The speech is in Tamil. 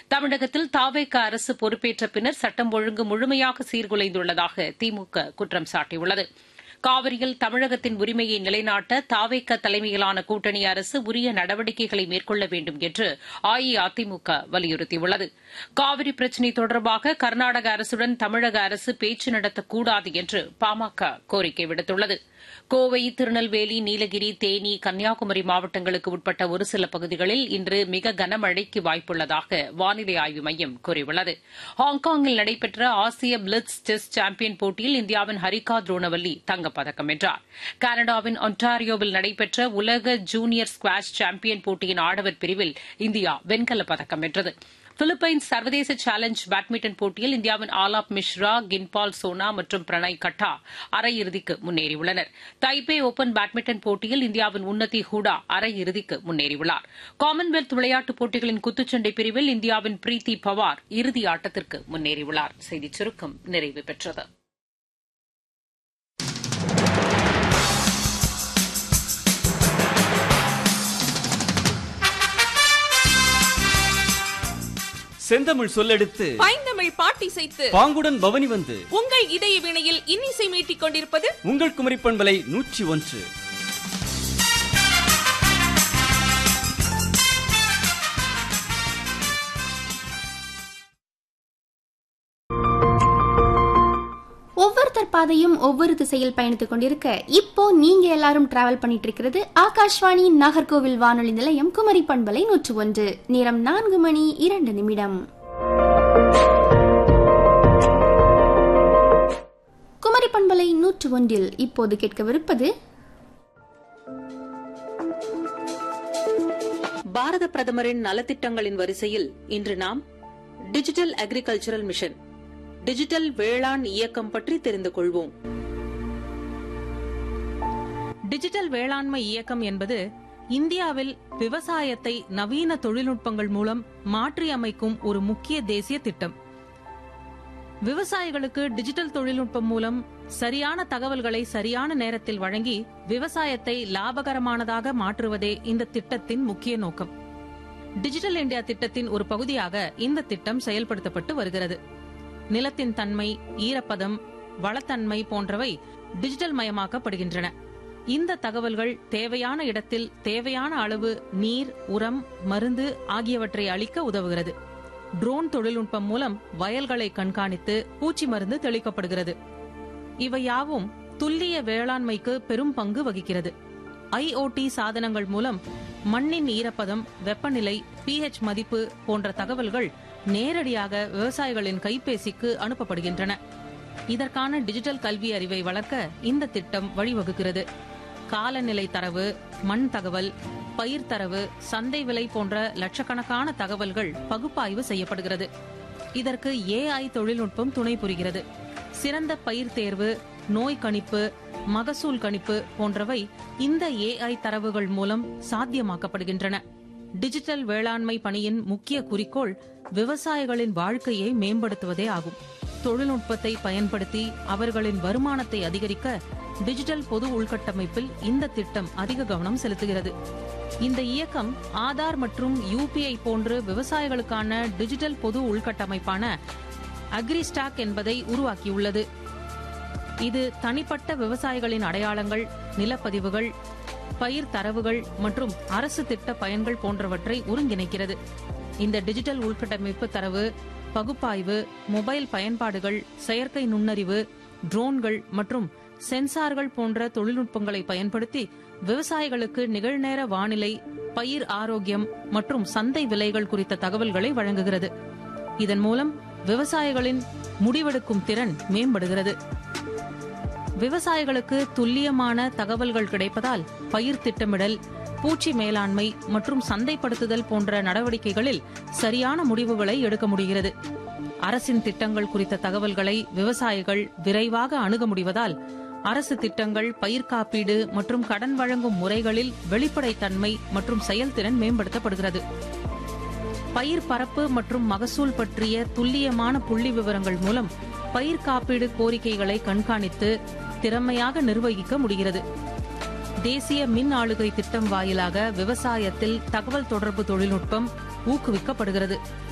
தமிழகத்தில் தாவேக அரசு பொறுப்பேற்ற பின்னர் சட்டம் ஒழுங்கு முழுமையாக சீர்குலைந்துள்ளதாக திமுக குற்றம் சாட்டியுள்ளது காவிரியில் தமிழகத்தின் உரிமையை நிலைநாட்ட தாவேக தலைமையிலான கூட்டணி அரசு உரிய நடவடிக்கைகளை மேற்கொள்ள வேண்டும் என்று அஇஅதிமுக வலியுறுத்தியுள்ளது காவிரி பிரச்சினை தொடர்பாக கர்நாடக அரசுடன் தமிழக அரசு பேச்சு நடத்தக்கூடாது என்று பாமக கோரிக்கை விடுத்துள்ளது கோவை திருநெல்வேலி நீலகிரி தேனி கன்னியாகுமரி மாவட்டங்களுக்கு உட்பட்ட ஒரு சில பகுதிகளில் இன்று மிக கனமழைக்கு வாய்ப்புள்ளதாக வானிலை ஆய்வு மையம் கூறியுள்ளது ஹாங்காங்கில் நடைபெற்ற ஆசிய பிளிட்ஸ் டெஸ்ட் சாம்பியன் போட்டியில் இந்தியாவின் ஹரிகா துரோணவல்லி தங்கப்பதக்கம் வென்றார் கனடாவின் ஒன்டாரியோவில் நடைபெற்ற உலக ஜூனியர் ஸ்குவாஷ் சாம்பியன் போட்டியின் ஆடவர் பிரிவில் இந்தியா வெண்கலப் பதக்கம் வென்றது பிலிப்பைன்ஸ் சர்வதேச சேலஞ்ச் பேட்மிண்டன் போட்டியில் இந்தியாவின் ஆலாப் மிஸ்ரா கின்பால் சோனா மற்றும் பிரணய் கட்டா அரையிறுதிக்கு முன்னேறியுள்ளனர் தைபே ஓபன் பேட்மிண்டன் போட்டியில் இந்தியாவின் உன்னதி ஹூடா அரையிறுதிக்கு முன்னேறியுள்ளார் காமன்வெல்த் விளையாட்டுப் போட்டிகளின் குத்துச்சண்டை பிரிவில் இந்தியாவின் பிரீத்தி பவார் இறுதி ஆட்டத்திற்கு முன்னேறியுள்ளார் செய்திச் சுருக்கம் நிறைவு பெற்றது செந்தமிழ் சொல்லெடுத்து பைந்தமிழ் பாட்டிசைத்து பாங்குடன் பவனி வந்து உங்கள் இதய வினையில் இன்னிசை மீட்டிக் கொண்டிருப்பது உங்கள் குமரி பண்பலை நூற்றி ஒன்று ஒவ்வொருத்தர் பாதையும் ஒவ்வொரு திசையில் பயணித்துக் கொண்டிருக்க இப்போ நீங்க எல்லாரும் டிராவல் பண்ணிட்டு இருக்கிறது ஆகாஷ்வாணி நாகர்கோவில் வானொலி நிலையம் குமரி பண்பலை நூற்று ஒன்று நேரம் நான்கு மணி இரண்டு நிமிடம் குமரி பண்பலை நூற்று ஒன்றில் இப்போது கேட்கவிருப்பது பாரத பிரதமரின் நலத்திட்டங்களின் வரிசையில் இன்று நாம் டிஜிட்டல் அக்ரிகல்ச்சரல் மிஷன் டிஜிட்டல் வேளாண் இயக்கம் பற்றி தெரிந்து கொள்வோம் டிஜிட்டல் வேளாண்மை இயக்கம் என்பது இந்தியாவில் விவசாயத்தை நவீன தொழில்நுட்பங்கள் மூலம் மாற்றி அமைக்கும் ஒரு முக்கிய தேசிய திட்டம் விவசாயிகளுக்கு டிஜிட்டல் தொழில்நுட்பம் மூலம் சரியான தகவல்களை சரியான நேரத்தில் வழங்கி விவசாயத்தை லாபகரமானதாக மாற்றுவதே இந்த திட்டத்தின் முக்கிய நோக்கம் டிஜிட்டல் இந்தியா திட்டத்தின் ஒரு பகுதியாக இந்த திட்டம் செயல்படுத்தப்பட்டு வருகிறது நிலத்தின் தன்மை ஈரப்பதம் வளத்தன்மை போன்றவை டிஜிட்டல் மயமாக்கப்படுகின்றன இந்த தகவல்கள் தேவையான இடத்தில் தேவையான அளவு நீர் உரம் மருந்து ஆகியவற்றை அளிக்க உதவுகிறது ட்ரோன் தொழில்நுட்பம் மூலம் வயல்களை கண்காணித்து பூச்சி மருந்து தெளிக்கப்படுகிறது இவை யாவும் துல்லிய வேளாண்மைக்கு பெரும் பங்கு வகிக்கிறது ஐஓடி சாதனங்கள் மூலம் மண்ணின் ஈரப்பதம் வெப்பநிலை பிஹெச் மதிப்பு போன்ற தகவல்கள் நேரடியாக விவசாயிகளின் கைபேசிக்கு அனுப்பப்படுகின்றன இதற்கான டிஜிட்டல் கல்வி அறிவை வளர்க்க இந்த திட்டம் வழிவகுக்கிறது காலநிலை தரவு மண் தகவல் பயிர் தரவு சந்தை விலை போன்ற லட்சக்கணக்கான தகவல்கள் பகுப்பாய்வு செய்யப்படுகிறது இதற்கு ஏஐ தொழில்நுட்பம் துணை புரிகிறது சிறந்த பயிர் தேர்வு நோய் கணிப்பு மகசூல் கணிப்பு போன்றவை இந்த ஏஐ தரவுகள் மூலம் சாத்தியமாக்கப்படுகின்றன டிஜிட்டல் வேளாண்மை பணியின் முக்கிய குறிக்கோள் விவசாயிகளின் வாழ்க்கையை மேம்படுத்துவதே ஆகும் தொழில்நுட்பத்தை பயன்படுத்தி அவர்களின் வருமானத்தை அதிகரிக்க டிஜிட்டல் பொது உள்கட்டமைப்பில் இந்த திட்டம் அதிக கவனம் செலுத்துகிறது இந்த இயக்கம் ஆதார் மற்றும் யூபிஐ போன்று விவசாயிகளுக்கான டிஜிட்டல் பொது உள்கட்டமைப்பான அக்ரிஸ்டாக் என்பதை உருவாக்கியுள்ளது இது தனிப்பட்ட விவசாயிகளின் அடையாளங்கள் நிலப்பதிவுகள் பயிர் தரவுகள் மற்றும் அரசு திட்ட பயன்கள் போன்றவற்றை ஒருங்கிணைக்கிறது இந்த டிஜிட்டல் உள்கட்டமைப்பு தரவு பகுப்பாய்வு மொபைல் பயன்பாடுகள் செயற்கை நுண்ணறிவு ட்ரோன்கள் மற்றும் சென்சார்கள் போன்ற தொழில்நுட்பங்களை பயன்படுத்தி விவசாயிகளுக்கு நிகழ்நேர வானிலை பயிர் ஆரோக்கியம் மற்றும் சந்தை விலைகள் குறித்த தகவல்களை வழங்குகிறது இதன் மூலம் விவசாயிகளின் முடிவெடுக்கும் திறன் மேம்படுகிறது விவசாயிகளுக்கு துல்லியமான தகவல்கள் கிடைப்பதால் பயிர் திட்டமிடல் பூச்சி மேலாண்மை மற்றும் சந்தைப்படுத்துதல் போன்ற நடவடிக்கைகளில் சரியான முடிவுகளை எடுக்க முடிகிறது அரசின் திட்டங்கள் குறித்த தகவல்களை விவசாயிகள் விரைவாக அணுக முடிவதால் அரசு திட்டங்கள் பயிர் காப்பீடு மற்றும் கடன் வழங்கும் முறைகளில் வெளிப்படைத்தன்மை மற்றும் செயல்திறன் மேம்படுத்தப்படுகிறது பயிர் பரப்பு மற்றும் மகசூல் பற்றிய துல்லியமான புள்ளி விவரங்கள் மூலம் பயிர் காப்பீடு கோரிக்கைகளை கண்காணித்து திறமையாக நிர்வகிக்க முடிகிறது தேசிய மின் ஆளுகை திட்டம் வாயிலாக விவசாயத்தில் தகவல் தொடர்பு தொழில்நுட்பம் ஊக்குவிக்கப்படுகிறது